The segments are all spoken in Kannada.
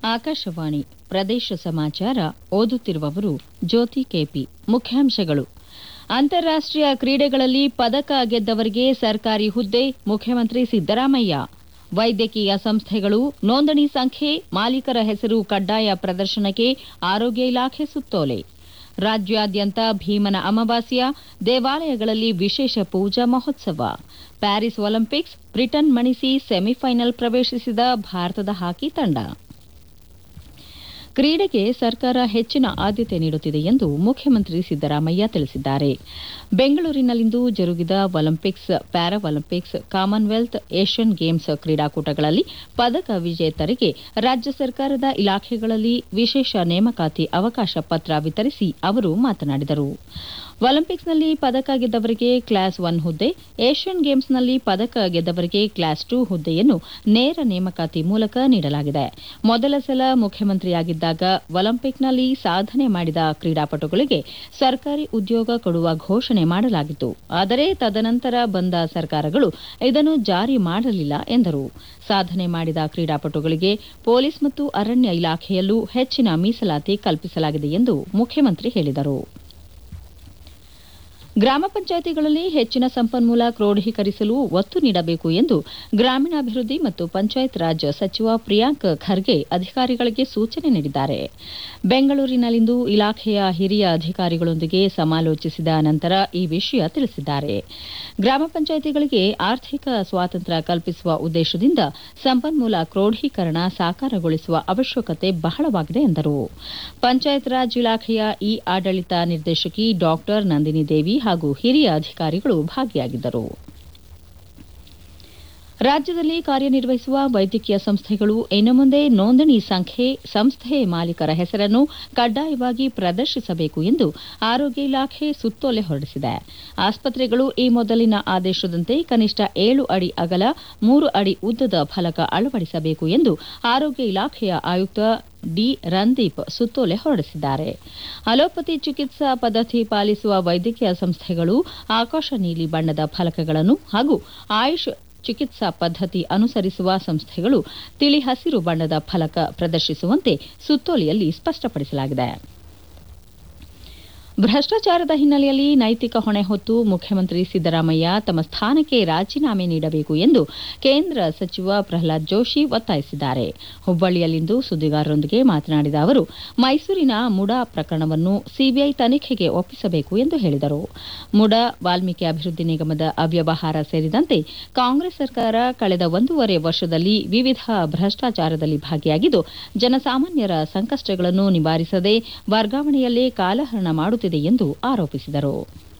ಆಕಾಶವಾಣಿ ಪ್ರದೇಶ ಸಮಾಚಾರ ಓದುತ್ತಿರುವವರು ಜ್ಯೋತಿ ಕೆಪಿ ಮುಖ್ಯಾಂಶಗಳು ಅಂತಾರಾಷ್ಟೀಯ ಕ್ರೀಡೆಗಳಲ್ಲಿ ಪದಕ ಗೆದ್ದವರಿಗೆ ಸರ್ಕಾರಿ ಹುದ್ದೆ ಮುಖ್ಯಮಂತ್ರಿ ಸಿದ್ದರಾಮಯ್ಯ ವೈದ್ಯಕೀಯ ಸಂಸ್ಥೆಗಳು ನೋಂದಣಿ ಸಂಖ್ಯೆ ಮಾಲೀಕರ ಹೆಸರು ಕಡ್ಡಾಯ ಪ್ರದರ್ಶನಕ್ಕೆ ಆರೋಗ್ಯ ಇಲಾಖೆ ಸುತ್ತೋಲೆ ರಾಜ್ಯಾದ್ಯಂತ ಭೀಮನ ಅಮಾವಾಸ್ಯ ದೇವಾಲಯಗಳಲ್ಲಿ ವಿಶೇಷ ಪೂಜಾ ಮಹೋತ್ಸವ ಪ್ಯಾರಿಸ್ ಒಲಿಂಪಿಕ್ಸ್ ಬ್ರಿಟನ್ ಮಣಿಸಿ ಸೆಮಿಫೈನಲ್ ಪ್ರವೇಶಿಸಿದ ಭಾರತದ ಹಾಕಿ ತಂಡ ಕ್ರೀಡೆಗೆ ಸರ್ಕಾರ ಹೆಚ್ಚಿನ ಆದ್ಯತೆ ನೀಡುತ್ತಿದೆ ಎಂದು ಮುಖ್ಯಮಂತ್ರಿ ಸಿದ್ದರಾಮಯ್ಯ ತಿಳಿಸಿದ್ದಾರೆ ಬೆಂಗಳೂರಿನಲ್ಲಿಂದು ಜರುಗಿದ Olympics para Olympics Commonwealth Asian Games ಕ್ರೀಡಾಕೂಟಗಳಲ್ಲಿ ಪದಕ ವಿಜೇತರಿಗೆ ರಾಜ್ಯ ಸರ್ಕಾರದ ಇಲಾಖೆಗಳಲ್ಲಿ ವಿಶೇಷ ನೇಮಕಾತಿ ಅವಕಾಶ ಪತ್ರ ವಿತರಿಸಿ ಅವರು ಮಾತನಾಡಿದರು ಒಲಿಂಪಿಕ್ಸ್ನಲ್ಲಿ ಪದಕ ಗೆದ್ದವರಿಗೆ ಕ್ಲಾಸ್ ಒನ್ ಹುದ್ದೆ ಏಷ್ಯನ್ ಗೇಮ್ಸ್ನಲ್ಲಿ ಪದಕ ಗೆದ್ದವರಿಗೆ ಕ್ಲಾಸ್ ಟೂ ಹುದ್ದೆಯನ್ನು ನೇರ ನೇಮಕಾತಿ ಮೂಲಕ ನೀಡಲಾಗಿದೆ ಮೊದಲ ಸಲ ಮುಖ್ಯಮಂತ್ರಿಯಾಗಿದ್ದಾಗ ಒಲಿಂಪಿಕ್ನಲ್ಲಿ ಸಾಧನೆ ಮಾಡಿದ ಕ್ರೀಡಾಪಟುಗಳಿಗೆ ಸರ್ಕಾರಿ ಉದ್ಯೋಗ ಕೊಡುವ ಘೋಷಣೆ ಮಾಡಲಾಗಿತ್ತು ಆದರೆ ತದನಂತರ ಬಂದ ಸರ್ಕಾರಗಳು ಇದನ್ನು ಜಾರಿ ಮಾಡಲಿಲ್ಲ ಎಂದರು ಸಾಧನೆ ಮಾಡಿದ ಕ್ರೀಡಾಪಟುಗಳಿಗೆ ಪೊಲೀಸ್ ಮತ್ತು ಅರಣ್ಯ ಇಲಾಖೆಯಲ್ಲೂ ಹೆಚ್ಚಿನ ಮೀಸಲಾತಿ ಕಲ್ಪಿಸಲಾಗಿದೆ ಎಂದು ಮುಖ್ಯಮಂತ್ರಿ ಹೇಳಿದರು ಗ್ರಾಮ ಪಂಚಾಯಿತಿಗಳಲ್ಲಿ ಹೆಚ್ಚಿನ ಸಂಪನ್ಮೂಲ ಕ್ರೋಢೀಕರಿಸಲು ಒತ್ತು ನೀಡಬೇಕು ಎಂದು ಗ್ರಾಮೀಣಾಭಿವೃದ್ಧಿ ಮತ್ತು ಪಂಚಾಯತ್ ರಾಜ್ ಸಚಿವ ಪ್ರಿಯಾಂಕ್ ಖರ್ಗೆ ಅಧಿಕಾರಿಗಳಿಗೆ ಸೂಚನೆ ನೀಡಿದ್ದಾರೆ ಬೆಂಗಳೂರಿನಲ್ಲಿಂದು ಇಲಾಖೆಯ ಹಿರಿಯ ಅಧಿಕಾರಿಗಳೊಂದಿಗೆ ಸಮಾಲೋಚಿಸಿದ ನಂತರ ಈ ವಿಷಯ ತಿಳಿಸಿದ್ದಾರೆ ಗ್ರಾಮ ಪಂಚಾಯಿತಿಗಳಿಗೆ ಆರ್ಥಿಕ ಸ್ವಾತಂತ್ರ್ಯ ಕಲ್ಪಿಸುವ ಉದ್ದೇಶದಿಂದ ಸಂಪನ್ಮೂಲ ಕ್ರೋಢೀಕರಣ ಸಾಕಾರಗೊಳಿಸುವ ಅವಶ್ಯಕತೆ ಬಹಳವಾಗಿದೆ ಎಂದರು ಪಂಚಾಯತ್ ರಾಜ್ ಇಲಾಖೆಯ ಇ ಆಡಳಿತ ನಿರ್ದೇಶಕಿ ಡಾಕ್ಟರ್ ನಂದಿನಿ ದೇವಿ ಹಾಗೂ ಹಿರಿಯ ಅಧಿಕಾರಿಗಳು ಭಾಗಿಯಾಗಿದ್ದರು ರಾಜ್ಯದಲ್ಲಿ ಕಾರ್ಯನಿರ್ವಹಿಸುವ ವೈದ್ಯಕೀಯ ಸಂಸ್ಥೆಗಳು ಇನ್ನು ಮುಂದೆ ನೋಂದಣಿ ಸಂಖ್ಯೆ ಸಂಸ್ಥೆ ಮಾಲೀಕರ ಹೆಸರನ್ನು ಕಡ್ಡಾಯವಾಗಿ ಪ್ರದರ್ಶಿಸಬೇಕು ಎಂದು ಆರೋಗ್ಯ ಇಲಾಖೆ ಸುತ್ತೋಲೆ ಹೊರಡಿಸಿದೆ ಆಸ್ಪತ್ರೆಗಳು ಈ ಮೊದಲಿನ ಆದೇಶದಂತೆ ಕನಿಷ್ಠ ಏಳು ಅಡಿ ಅಗಲ ಮೂರು ಅಡಿ ಉದ್ದದ ಫಲಕ ಅಳವಡಿಸಬೇಕು ಎಂದು ಆರೋಗ್ಯ ಇಲಾಖೆಯ ಆಯುಕ್ತ ಡಿ ರಂದೀಪ್ ಸುತ್ತೋಲೆ ಹೊರಡಿಸಿದ್ದಾರೆ ಅಲೋಪತಿ ಚಿಕಿತ್ಸಾ ಪದ್ಧತಿ ಪಾಲಿಸುವ ವೈದ್ಯಕೀಯ ಸಂಸ್ಥೆಗಳು ಆಕಾಶ ನೀಲಿ ಬಣ್ಣದ ಫಲಕಗಳನ್ನು ಹಾಗೂ ಆಯುಷ್ ಚಿಕಿತ್ಸಾ ಪದ್ಧತಿ ಅನುಸರಿಸುವ ಸಂಸ್ಥೆಗಳು ತಿಳಿ ಹಸಿರು ಬಣ್ಣದ ಫಲಕ ಪ್ರದರ್ಶಿಸುವಂತೆ ಸುತ್ತೋಲೆಯಲ್ಲಿ ಸ್ಪಷ್ಟಪಡಿಸಲಾಗಿದೆ ಭ್ರಷ್ಟಾಚಾರದ ಹಿನ್ನೆಲೆಯಲ್ಲಿ ನೈತಿಕ ಹೊಣೆ ಹೊತ್ತು ಮುಖ್ಯಮಂತ್ರಿ ಸಿದ್ದರಾಮಯ್ಯ ತಮ್ಮ ಸ್ಥಾನಕ್ಕೆ ರಾಜೀನಾಮೆ ನೀಡಬೇಕು ಎಂದು ಕೇಂದ್ರ ಸಚಿವ ಪ್ರಹ್ಲಾದ್ ಜೋಶಿ ಒತ್ತಾಯಿಸಿದ್ದಾರೆ ಹುಬ್ಬಳ್ಳಿಯಲ್ಲಿಂದು ಸುದ್ದಿಗಾರರೊಂದಿಗೆ ಮಾತನಾಡಿದ ಅವರು ಮೈಸೂರಿನ ಮುಡಾ ಪ್ರಕರಣವನ್ನು ಸಿಬಿಐ ತನಿಖೆಗೆ ಒಪ್ಪಿಸಬೇಕು ಎಂದು ಹೇಳಿದರು ಮುಡಾ ವಾಲ್ಮೀಕಿ ಅಭಿವೃದ್ಧಿ ನಿಗಮದ ಅವ್ಯವಹಾರ ಸೇರಿದಂತೆ ಕಾಂಗ್ರೆಸ್ ಸರ್ಕಾರ ಕಳೆದ ಒಂದೂವರೆ ವರ್ಷದಲ್ಲಿ ವಿವಿಧ ಭ್ರಷ್ಟಾಚಾರದಲ್ಲಿ ಭಾಗಿಯಾಗಿದ್ದು ಜನಸಾಮಾನ್ಯರ ಸಂಕಷ್ಟಗಳನ್ನು ನಿವಾರಿಸದೆ ವರ್ಗಾವಣೆಯಲ್ಲೇ ಕಾಲಹರಣ ಮಾಡುತ್ತಿದೆ ಎಂದು ಆರೋಪಿಸಿದರು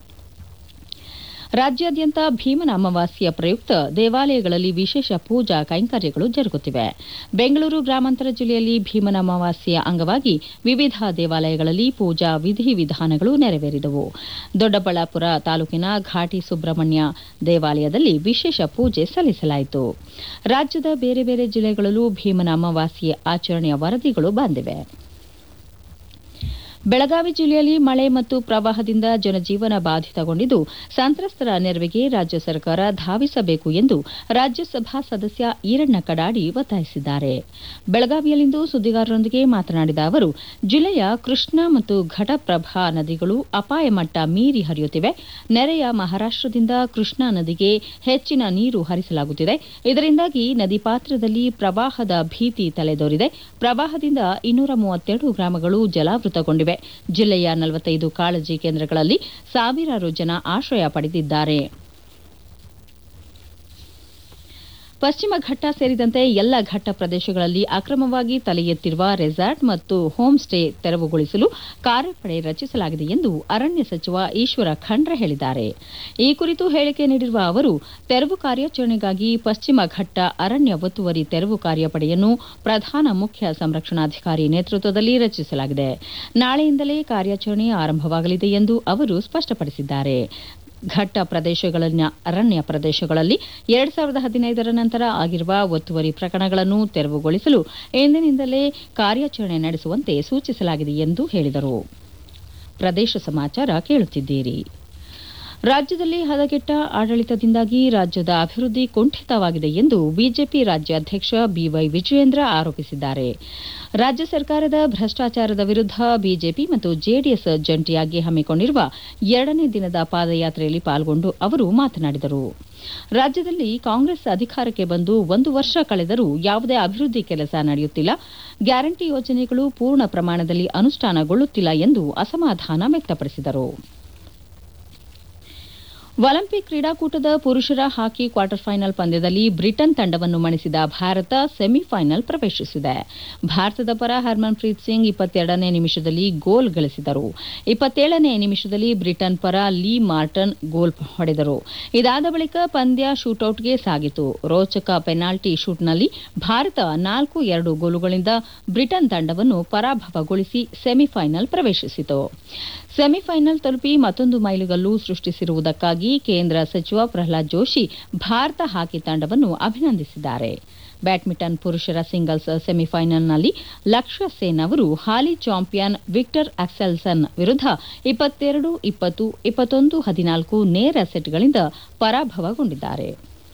ರಾಜ್ಯಾದ್ಯಂತ ಭೀಮನ ಅಮಾವಾಸ್ಯ ಪ್ರಯುಕ್ತ ದೇವಾಲಯಗಳಲ್ಲಿ ವಿಶೇಷ ಪೂಜಾ ಕೈಂಕರ್ಯಗಳು ಜರುಗುತ್ತಿವೆ ಬೆಂಗಳೂರು ಗ್ರಾಮಾಂತರ ಜಿಲ್ಲೆಯಲ್ಲಿ ಭೀಮನ ಅಮಾವಾಸ್ಯೆಯ ಅಂಗವಾಗಿ ವಿವಿಧ ದೇವಾಲಯಗಳಲ್ಲಿ ಪೂಜಾ ವಿಧಿವಿಧಾನಗಳು ನೆರವೇರಿದವು ದೊಡ್ಡಬಳ್ಳಾಪುರ ತಾಲೂಕಿನ ಘಾಟಿ ಸುಬ್ರಹ್ಮಣ್ಯ ದೇವಾಲಯದಲ್ಲಿ ವಿಶೇಷ ಪೂಜೆ ಸಲ್ಲಿಸಲಾಯಿತು ರಾಜ್ಯದ ಬೇರೆ ಬೇರೆ ಜಿಲ್ಲೆಗಳಲ್ಲೂ ಭೀಮನ ಅಮಾವಾಸ್ಯೆ ಆಚರಣೆಯ ವರದಿಗಳು ಬಂದಿವೆ ಬೆಳಗಾವಿ ಜಿಲ್ಲೆಯಲ್ಲಿ ಮಳೆ ಮತ್ತು ಪ್ರವಾಹದಿಂದ ಜನಜೀವನ ಬಾಧಿತಗೊಂಡಿದ್ದು ಸಂತ್ರಸ್ತರ ನೆರವಿಗೆ ರಾಜ್ಯ ಸರ್ಕಾರ ಧಾವಿಸಬೇಕು ಎಂದು ರಾಜ್ಯಸಭಾ ಸದಸ್ಯ ಈರಣ್ಣ ಕಡಾಡಿ ಒತ್ತಾಯಿಸಿದ್ದಾರೆ ಬೆಳಗಾವಿಯಲ್ಲಿಂದು ಸುದ್ದಿಗಾರರೊಂದಿಗೆ ಮಾತನಾಡಿದ ಅವರು ಜಿಲ್ಲೆಯ ಕೃಷ್ಣಾ ಮತ್ತು ಘಟಪ್ರಭಾ ನದಿಗಳು ಅಪಾಯ ಮಟ್ಟ ಮೀರಿ ಹರಿಯುತ್ತಿವೆ ನೆರೆಯ ಮಹಾರಾಷ್ಟದಿಂದ ಕೃಷ್ಣಾ ನದಿಗೆ ಹೆಚ್ಚಿನ ನೀರು ಹರಿಸಲಾಗುತ್ತಿದೆ ಇದರಿಂದಾಗಿ ನದಿ ಪಾತ್ರದಲ್ಲಿ ಪ್ರವಾಹದ ಭೀತಿ ತಲೆದೋರಿದೆ ಪ್ರವಾಹದಿಂದ ಇನ್ನೂರ ಮೂವತ್ತೆರಡು ಗ್ರಾಮಗಳು ಜಲಾವೃತಗೊಂಡಿವೆ ಜಿಲ್ಲೆಯ ನಲವತ್ತೈದು ಕಾಳಜಿ ಕೇಂದ್ರಗಳಲ್ಲಿ ಸಾವಿರಾರು ಜನ ಆಶ್ರಯ ಪಡೆದಿದ್ದಾರೆ ಪಶ್ಚಿಮ ಘಟ್ಟ ಸೇರಿದಂತೆ ಎಲ್ಲ ಘಟ್ಟ ಪ್ರದೇಶಗಳಲ್ಲಿ ಅಕ್ರಮವಾಗಿ ತಲೆ ಎತ್ತಿರುವ ರೆಸಾರ್ಟ್ ಮತ್ತು ಹೋಮ್ ಸ್ಟೇ ತೆರವುಗೊಳಿಸಲು ಕಾರ್ಯಪಡೆ ರಚಿಸಲಾಗಿದೆ ಎಂದು ಅರಣ್ಯ ಸಚಿವ ಈಶ್ವರ ಖಂಡ್ರೆ ಹೇಳಿದ್ದಾರೆ ಈ ಕುರಿತು ಹೇಳಿಕೆ ನೀಡಿರುವ ಅವರು ತೆರವು ಕಾರ್ಯಾಚರಣೆಗಾಗಿ ಪಶ್ಚಿಮ ಘಟ್ಟ ಅರಣ್ಯ ಒತ್ತುವರಿ ತೆರವು ಕಾರ್ಯಪಡೆಯನ್ನು ಪ್ರಧಾನ ಮುಖ್ಯ ಸಂರಕ್ಷಣಾಧಿಕಾರಿ ನೇತೃತ್ವದಲ್ಲಿ ರಚಿಸಲಾಗಿದೆ ನಾಳೆಯಿಂದಲೇ ಕಾರ್ಯಾಚರಣೆ ಆರಂಭವಾಗಲಿದೆ ಎಂದು ಅವರು ಸ್ಪಷ್ಟಪಡಿಸಿದ್ದಾರೆ ಘಟ್ಟ ಪ್ರದೇಶಗಳಲ್ಲಿನ ಅರಣ್ಯ ಪ್ರದೇಶಗಳಲ್ಲಿ ಎರಡ್ ಸಾವಿರದ ಹದಿನೈದರ ನಂತರ ಆಗಿರುವ ಒತ್ತುವರಿ ಪ್ರಕರಣಗಳನ್ನು ತೆರವುಗೊಳಿಸಲು ಇಂದಿನಿಂದಲೇ ಕಾರ್ಯಾಚರಣೆ ನಡೆಸುವಂತೆ ಸೂಚಿಸಲಾಗಿದೆ ಎಂದು ಹೇಳಿದರು ಪ್ರದೇಶ ಸಮಾಚಾರ ಕೇಳುತ್ತಿದ್ದೀರಿ ರಾಜ್ಯದಲ್ಲಿ ಹದಗೆಟ್ಟ ಆಡಳಿತದಿಂದಾಗಿ ರಾಜ್ಯದ ಅಭಿವೃದ್ಧಿ ಕುಂಠಿತವಾಗಿದೆ ಎಂದು ಬಿಜೆಪಿ ರಾಜ್ಯಾಧ್ಯಕ್ಷ ಬಿವೈ ವಿಜಯೇಂದ್ರ ಆರೋಪಿಸಿದ್ದಾರೆ ರಾಜ್ಯ ಸರ್ಕಾರದ ಭ್ರಷ್ಟಾಚಾರದ ವಿರುದ್ಧ ಬಿಜೆಪಿ ಮತ್ತು ಜೆಡಿಎಸ್ ಜಂಟಿಯಾಗಿ ಹಮ್ಮಿಕೊಂಡಿರುವ ಎರಡನೇ ದಿನದ ಪಾದಯಾತ್ರೆಯಲ್ಲಿ ಪಾಲ್ಗೊಂಡು ಅವರು ಮಾತನಾಡಿದರು ರಾಜ್ಯದಲ್ಲಿ ಕಾಂಗ್ರೆಸ್ ಅಧಿಕಾರಕ್ಕೆ ಬಂದು ಒಂದು ವರ್ಷ ಕಳೆದರೂ ಯಾವುದೇ ಅಭಿವೃದ್ಧಿ ಕೆಲಸ ನಡೆಯುತ್ತಿಲ್ಲ ಗ್ಯಾರಂಟಿ ಯೋಜನೆಗಳು ಪೂರ್ಣ ಪ್ರಮಾಣದಲ್ಲಿ ಅನುಷ್ಠಾನಗೊಳ್ಳುತ್ತಿಲ್ಲ ಎಂದು ಅಸಮಾಧಾನ ವ್ಯಕ್ತಪಡಿಸಿದರು ಒಲಿಂಪಿಕ್ ಕ್ರೀಡಾಕೂಟದ ಪುರುಷರ ಹಾಕಿ ಕ್ವಾರ್ಟರ್ ಫೈನಲ್ ಪಂದ್ಯದಲ್ಲಿ ಬ್ರಿಟನ್ ತಂಡವನ್ನು ಮಣಿಸಿದ ಭಾರತ ಸೆಮಿಫೈನಲ್ ಪ್ರವೇಶಿಸಿದೆ ಭಾರತದ ಪರ ಹರ್ಮನ್ಪ್ರೀತ್ ಸಿಂಗ್ ಇಪ್ಪತ್ತೆರಡನೇ ನಿಮಿಷದಲ್ಲಿ ಗೋಲ್ ಗಳಿಸಿದರು ಇಪ್ಪತ್ತೇಳನೇ ನಿಮಿಷದಲ್ಲಿ ಬ್ರಿಟನ್ ಪರ ಲೀ ಮಾರ್ಟನ್ ಗೋಲ್ ಹೊಡೆದರು ಇದಾದ ಬಳಿಕ ಪಂದ್ಯ ಶೂಟೌಟ್ಗೆ ಸಾಗಿತು ರೋಚಕ ಪೆನಾಲ್ಟಿ ಶೂಟ್ನಲ್ಲಿ ಭಾರತ ನಾಲ್ಕು ಎರಡು ಗೋಲುಗಳಿಂದ ಬ್ರಿಟನ್ ತಂಡವನ್ನು ಪರಾಭವಗೊಳಿಸಿ ಸೆಮಿಫೈನಲ್ ಪ್ರವೇಶಿಸಿತು ಸೆಮಿಫೈನಲ್ ತಲುಪಿ ಮತ್ತೊಂದು ಮೈಲುಗಲ್ಲು ಸೃಷ್ಟಿಸಿರುವುದಕ್ಕಾಗಿ ಕೇಂದ್ರ ಸಚಿವ ಪ್ರಹ್ಲಾದ್ ಜೋಶಿ ಭಾರತ ಹಾಕಿ ತಂಡವನ್ನು ಅಭಿನಂದಿಸಿದ್ದಾರೆ ಬ್ಯಾಡ್ಮಿಂಟನ್ ಪುರುಷರ ಸಿಂಗಲ್ಸ್ ಸೆಮಿಫೈನಲ್ನಲ್ಲಿ ಲಕ್ಷ್ಯ ಸೇನ್ ಅವರು ಹಾಲಿ ಚಾಂಪಿಯನ್ ವಿಕ್ಟರ್ ಅಕ್ಸೆಲ್ಸನ್ ವಿರುದ್ಧ ಇಪ್ಪತ್ತೆರಡು ಇಪ್ಪತ್ತು ಇಪ್ಪತ್ತೊಂದು ಹದಿನಾಲ್ಕು ನೇರ ಸೆಟ್ಗಳಿಂದ ಪರಾಭವಗೊಂಡಿದ್ದಾರೆ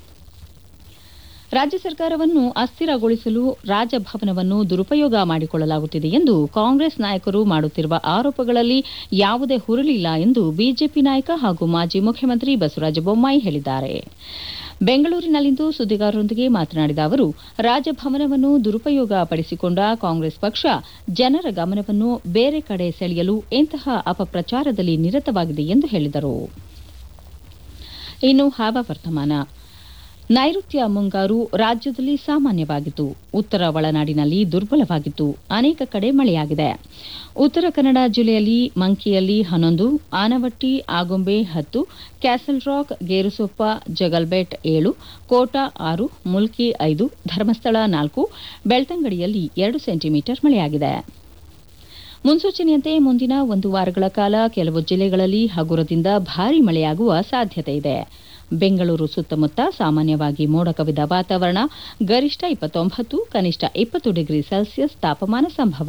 ರಾಜ್ಯ ಸರ್ಕಾರವನ್ನು ಅಸ್ಥಿರಗೊಳಿಸಲು ರಾಜಭವನವನ್ನು ದುರುಪಯೋಗ ಮಾಡಿಕೊಳ್ಳಲಾಗುತ್ತಿದೆ ಎಂದು ಕಾಂಗ್ರೆಸ್ ನಾಯಕರು ಮಾಡುತ್ತಿರುವ ಆರೋಪಗಳಲ್ಲಿ ಯಾವುದೇ ಹುರುಳಿಲ್ಲ ಎಂದು ಬಿಜೆಪಿ ನಾಯಕ ಹಾಗೂ ಮಾಜಿ ಮುಖ್ಯಮಂತ್ರಿ ಬಸವರಾಜ ಬೊಮ್ಮಾಯಿ ಹೇಳಿದ್ದಾರೆ ಬೆಂಗಳೂರಿನಲ್ಲಿಂದು ಸುದ್ದಿಗಾರರೊಂದಿಗೆ ಮಾತನಾಡಿದ ಅವರು ರಾಜಭವನವನ್ನು ದುರುಪಯೋಗ ಪಡಿಸಿಕೊಂಡ ಕಾಂಗ್ರೆಸ್ ಪಕ್ಷ ಜನರ ಗಮನವನ್ನು ಬೇರೆ ಕಡೆ ಸೆಳೆಯಲು ಇಂತಹ ಅಪಪ್ರಚಾರದಲ್ಲಿ ನಿರತವಾಗಿದೆ ಎಂದು ಹೇಳಿದರು ಇನ್ನು ಹವಾವರ್ತಮಾನ ನೈಋತ್ಯ ಮುಂಗಾರು ರಾಜ್ಯದಲ್ಲಿ ಸಾಮಾನ್ಯವಾಗಿತ್ತು ಉತ್ತರ ಒಳನಾಡಿನಲ್ಲಿ ದುರ್ಬಲವಾಗಿತ್ತು ಅನೇಕ ಕಡೆ ಮಳೆಯಾಗಿದೆ ಉತ್ತರ ಕನ್ನಡ ಜಿಲ್ಲೆಯಲ್ಲಿ ಮಂಕಿಯಲ್ಲಿ ಹನ್ನೊಂದು ಆನವಟ್ಟಿ ಆಗುಂಬೆ ಹತ್ತು ಕ್ಯಾಸಲ್ ರಾಕ್ ಗೇರುಸೊಪ್ಪ ಜಗಲ್ಬೆಟ್ ಏಳು ಕೋಟಾ ಆರು ಮುಲ್ಕಿ ಐದು ಧರ್ಮಸ್ಥಳ ನಾಲ್ಕು ಬೆಳ್ತಂಗಡಿಯಲ್ಲಿ ಎರಡು ಸೆಂಟಿಮೀಟರ್ ಮಳೆಯಾಗಿದೆ ಮುನ್ಸೂಚನೆಯಂತೆ ಮುಂದಿನ ಒಂದು ವಾರಗಳ ಕಾಲ ಕೆಲವು ಜಿಲ್ಲೆಗಳಲ್ಲಿ ಹಗುರದಿಂದ ಭಾರೀ ಮಳೆಯಾಗುವ ಸಾಧ್ಯತೆ ಇದೆ ಬೆಂಗಳೂರು ಸುತ್ತಮುತ್ತ ಸಾಮಾನ್ಯವಾಗಿ ಮೋಡ ಕವಿದ ವಾತಾವರಣ ಗರಿಷ್ಠ ಇಪ್ಪತ್ತೊಂಬತ್ತು ಕನಿಷ್ಠ ಇಪ್ಪತ್ತು ಡಿಗ್ರಿ ಸೆಲ್ಸಿಯಸ್ ತಾಪಮಾನ ಸಂಭವ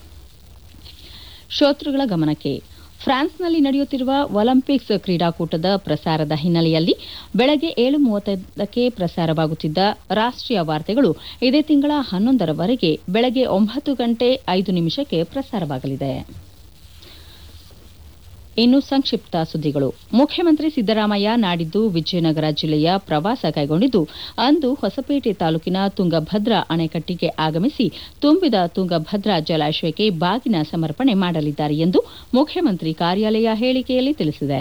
ಶ್ರೋತೃಗಳ ಗಮನಕ್ಕೆ ಫ್ರಾನ್ಸ್ನಲ್ಲಿ ನಡೆಯುತ್ತಿರುವ ಒಲಿಂಪಿಕ್ಸ್ ಕ್ರೀಡಾಕೂಟದ ಪ್ರಸಾರದ ಹಿನ್ನೆಲೆಯಲ್ಲಿ ಬೆಳಗ್ಗೆ ಏಳು ಮೂವತ್ತೈದಕ್ಕೆ ಪ್ರಸಾರವಾಗುತ್ತಿದ್ದ ರಾಷ್ಟೀಯ ವಾರ್ತೆಗಳು ಇದೇ ತಿಂಗಳ ಹನ್ನೊಂದರವರೆಗೆ ಬೆಳಗ್ಗೆ ಒಂಬತ್ತು ಗಂಟೆ ಐದು ನಿಮಿಷಕ್ಕೆ ಪ್ರಸಾರವಾಗಲಿದೆ ಇನ್ನು ಸಂಕ್ಷಿಪ್ತ ಸುದ್ದಿಗಳು ಮುಖ್ಯಮಂತ್ರಿ ಸಿದ್ದರಾಮಯ್ಯ ನಾಡಿದ್ದು ವಿಜಯನಗರ ಜಿಲ್ಲೆಯ ಪ್ರವಾಸ ಕೈಗೊಂಡಿದ್ದು ಅಂದು ಹೊಸಪೇಟೆ ತಾಲೂಕಿನ ತುಂಗಭದ್ರಾ ಅಣೆಕಟ್ಟಿಗೆ ಆಗಮಿಸಿ ತುಂಬಿದ ತುಂಗಭದ್ರಾ ಜಲಾಶಯಕ್ಕೆ ಬಾಗಿನ ಸಮರ್ಪಣೆ ಮಾಡಲಿದ್ದಾರೆ ಎಂದು ಮುಖ್ಯಮಂತ್ರಿ ಕಾರ್ಯಾಲಯ ಹೇಳಿಕೆಯಲ್ಲಿ ತಿಳಿಸಿದೆ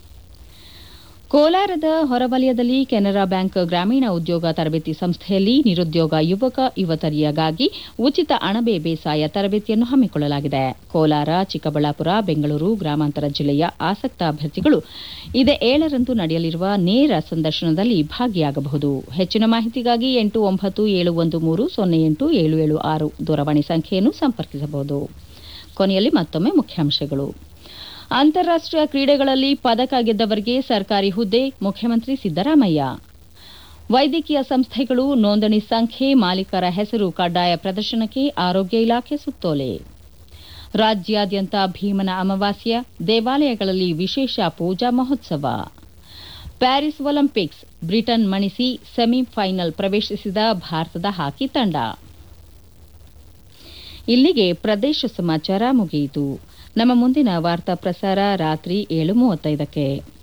ಕೋಲಾರದ ಹೊರವಲಯದಲ್ಲಿ ಕೆನರಾ ಬ್ಯಾಂಕ್ ಗ್ರಾಮೀಣ ಉದ್ಯೋಗ ತರಬೇತಿ ಸಂಸ್ಥೆಯಲ್ಲಿ ನಿರುದ್ಯೋಗ ಯುವಕ ಯುವತಿಯರಿಗಾಗಿ ಉಚಿತ ಅಣಬೆ ಬೇಸಾಯ ತರಬೇತಿಯನ್ನು ಹಮ್ಮಿಕೊಳ್ಳಲಾಗಿದೆ ಕೋಲಾರ ಚಿಕ್ಕಬಳ್ಳಾಪುರ ಬೆಂಗಳೂರು ಗ್ರಾಮಾಂತರ ಜಿಲ್ಲೆಯ ಆಸಕ್ತ ಅಭ್ಯರ್ಥಿಗಳು ಇದೇ ಏಳರಂದು ನಡೆಯಲಿರುವ ನೇರ ಸಂದರ್ಶನದಲ್ಲಿ ಭಾಗಿಯಾಗಬಹುದು ಹೆಚ್ಚಿನ ಮಾಹಿತಿಗಾಗಿ ಎಂಟು ಒಂಬತ್ತು ಏಳು ಒಂದು ಮೂರು ಸೊನ್ನೆ ಎಂಟು ಏಳು ಏಳು ಆರು ದೂರವಾಣಿ ಸಂಖ್ಯೆಯನ್ನು ಸಂಪರ್ಕಿಸಬಹುದು ಕೊನೆಯಲ್ಲಿ ಮತ್ತೊಮ್ಮೆ ಮುಖ್ಯಾಂಶಗಳು ಅಂತಾರಾಷ್ಟೀಯ ಕ್ರೀಡೆಗಳಲ್ಲಿ ಪದಕ ಗೆದ್ದವರಿಗೆ ಸರ್ಕಾರಿ ಹುದ್ದೆ ಮುಖ್ಯಮಂತ್ರಿ ಸಿದ್ದರಾಮಯ್ಯ ವೈದ್ಯಕೀಯ ಸಂಸ್ಥೆಗಳು ನೋಂದಣಿ ಸಂಖ್ಯೆ ಮಾಲೀಕರ ಹೆಸರು ಕಡ್ಡಾಯ ಪ್ರದರ್ಶನಕ್ಕೆ ಆರೋಗ್ಯ ಇಲಾಖೆ ಸುತ್ತೋಲೆ ರಾಜ್ಯಾದ್ಯಂತ ಭೀಮನ ಅಮಾವಾಸ್ಯ ದೇವಾಲಯಗಳಲ್ಲಿ ವಿಶೇಷ ಪೂಜಾ ಮಹೋತ್ಸವ ಪ್ಯಾರಿಸ್ ಒಲಿಂಪಿಕ್ಸ್ ಬ್ರಿಟನ್ ಮಣಿಸಿ ಸೆಮಿಫೈನಲ್ ಪ್ರವೇಶಿಸಿದ ಭಾರತದ ಹಾಕಿ ತಂಡ ಇಲ್ಲಿಗೆ ಪ್ರದೇಶ ಸಮಾಚಾರ ಮುಗಿಯಿತು ನಮ್ಮ ಮುಂದಿನ ವಾರ್ತಾ ಪ್ರಸಾರ ರಾತ್ರಿ ಏಳು ಮೂವತ್ತೈದಕ್ಕೆ